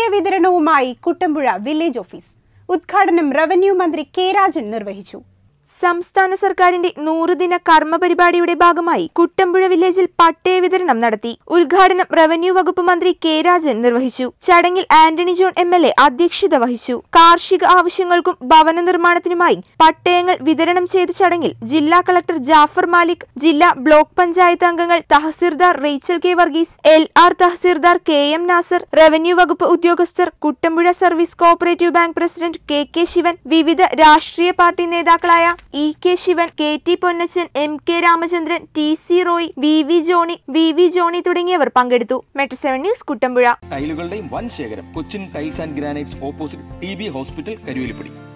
വിതരണവുമായി Kuttampuzha village office ഉദ്ഘാടനം revenue മന്ത്രി കെ രാജൻ നിർവഹിച്ചു സംസ്ഥാന സർക്കാരിന്റെ നൂറുദിന കർമ്മ പരിപാടിയുടെ ഭാഗമായി കുട്ടമ്പുഴ വില്ലേജിൽ പട്ടയ വിതരണം നടത്തി ഉദ്ഘാടനം റവന്യൂ വകുപ്പ് മന്ത്രി കെ രാജൻ നിർവഹിച്ചു ചടങ്ങിൽ Antony John M L A അധ്യക്ഷത വഹിച്ചു കാർഷിക ആവശ്യങ്ങൾക്കും ഭവന നിർമ്മാണത്തിനുമായി പട്ടയങ്ങൾ വിതരണം ചെയ്ത ചടങ്ങിൽ ജില്ലാ കളക്ടർ ജാഫർ മാലിക് ജില്ലാ ബ്ലോക്ക് പഞ്ചായത്ത് അംഗങ്ങൾ tahsildar Rachel K Varghese L R tahsildar K M Nasar revenue വകുപ്പ് ഉദ്യോഗസ്ഥർ Kuttampuzha service cooperative bank president K K Sivan വിവിധ രാഷ്ട്രീയ പാർട്ടി നേതാക്കളായ E K Sivan K T Ponnachan M K Ramachandran T C Roy V V Johny V V Johny തുടങ്ങിയവർ പങ്കെടുത്തു മെട്രോ സെവൻ ന്യൂസ് കുട്ടമ്പുഴ ടൈലുകളുടെയും വൻ ശേഖരം Cochin tiles and granites opposite T B hospital Karuvelippady